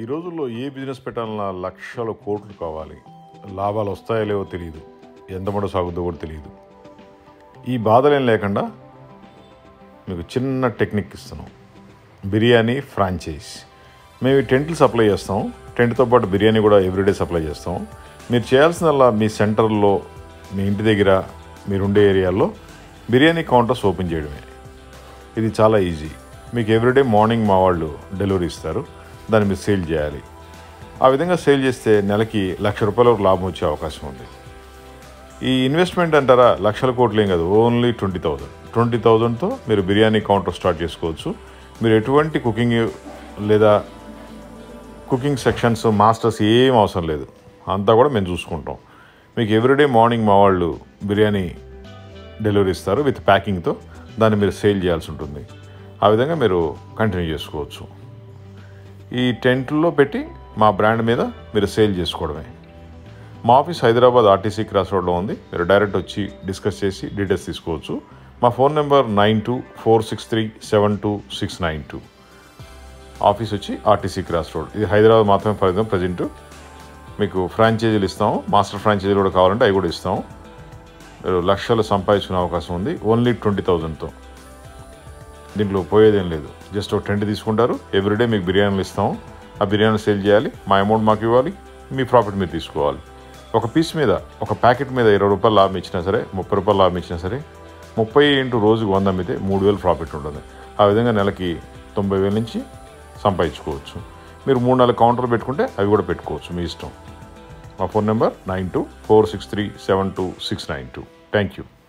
రోజుల్లో ఏ బిజినెస్ పెట్టాలన్నా లక్షల కోట్లు కావాలి లాభాలు వస్తాయో లేవో తెలియదు ఎంత మడో సాగుతుందో కూడా తెలియదు ఈ బాధలేం లేకుండా మీకు చిన్న టెక్నిక్ ఇస్తున్నాం బిర్యానీ ఫ్రాంచైజ్ మేము ఈ టెంట్లు సప్లై చేస్తాం టెంట్తో పాటు బిర్యానీ కూడా ఎవ్రీడే సప్లై చేస్తాం మీరు చేయాల్సిందల్లా మీ సెంటర్లో మీ ఇంటి దగ్గర మీరుండే ఏరియాలో బిర్యానీ కౌంటర్స్ ఓపెన్ చేయడమే ఇది చాలా ఈజీ మీకు ఎవ్రీడే మార్నింగ్ మా వాళ్ళు డెలివరీ ఇస్తారు దాన్ని మీరు సేల్ చేయాలి ఆ విధంగా సేల్ చేస్తే నెలకి లక్ష రూపాయల వరకు లాభం వచ్చే అవకాశం ఉంది ఈ ఇన్వెస్ట్మెంట్ అంటారా లక్షల కోట్లు ఏం కాదు ఓన్లీ ట్వంటీ థౌజండ్ ట్వంటీ థౌజండ్తో మీరు బిర్యానీ కౌంటర్ స్టార్ట్ చేసుకోవచ్చు మీరు ఎటువంటి కుకింగ్ లేదా కుకింగ్ సెక్షన్స్ మాస్టర్స్ ఏం అవసరం లేదు అంతా కూడా మేము చూసుకుంటాం మీకు ఎవ్రీడే మార్నింగ్ మా వాళ్ళు బిర్యానీ డెలివరీ ఇస్తారు విత్ ప్యాకింగ్తో దాన్ని మీరు సేల్ చేయాల్సి ఉంటుంది ఆ విధంగా మీరు కంటిన్యూ చేసుకోవచ్చు ఈ టెంట్లో పెట్టి మా బ్రాండ్ మీద మీరు సేల్ చేసుకోవడమే మా ఆఫీస్ హైదరాబాద్ ఆర్టీసీ క్రాస్ రోడ్లో ఉంది మీరు డైరెక్ట్ వచ్చి డిస్కస్ చేసి డీటెయిల్స్ తీసుకోవచ్చు మా phone number nine two four six three seven two six nine two office వచ్చి ఆర్టీసీ క్రాస్ రోడ్ ఇది హైదరాబాద్ మాత్రమే పరిధం ప్రజెంట్ మీకు ఫ్రాంచైజీలు ఇస్తాం మాస్టర్ ఫ్రాంచైజీలు కూడా కావాలంటే అవి కూడా ఇస్తాం మీరు లక్షలు సంపాదించుకునే అవకాశం ఉంది ఓన్లీ ట్వంటీ థౌజండ్తో దీంట్లో పోయేదేం లేదు జస్ట్ ఒక టెంట్ తీసుకుంటారు ఎవ్రీడే మీకు బిర్యానీలు ఇస్తాం ఆ బిర్యానీ సేల్ చేయాలి మా అమౌంట్ మాకు ఇవ్వాలి మీ ప్రాఫిట్ మీరు తీసుకోవాలి ఒక పీస్ మీద ఒక ప్యాకెట్ మీద ఇరవై రూపాయలు లాభం ఇచ్చినా సరే ముప్పై రూపాయలు లాభం ఇచ్చినా సరే ముప్పై ఇంటూ రోజుకు వంద అమ్మితే మూడు వేలు ప్రాఫిట్ ఉంటుంది ఆ విధంగా నెలకి తొంభై వేల నుంచి సంపాదించుకోవచ్చు మీరు మూడు నాలుగు కౌంటర్లు పెట్టుకుంటే అవి కూడా పెట్టుకోవచ్చు మీ ఇష్టం మా phone number nine two four six three seven two six nine two thank you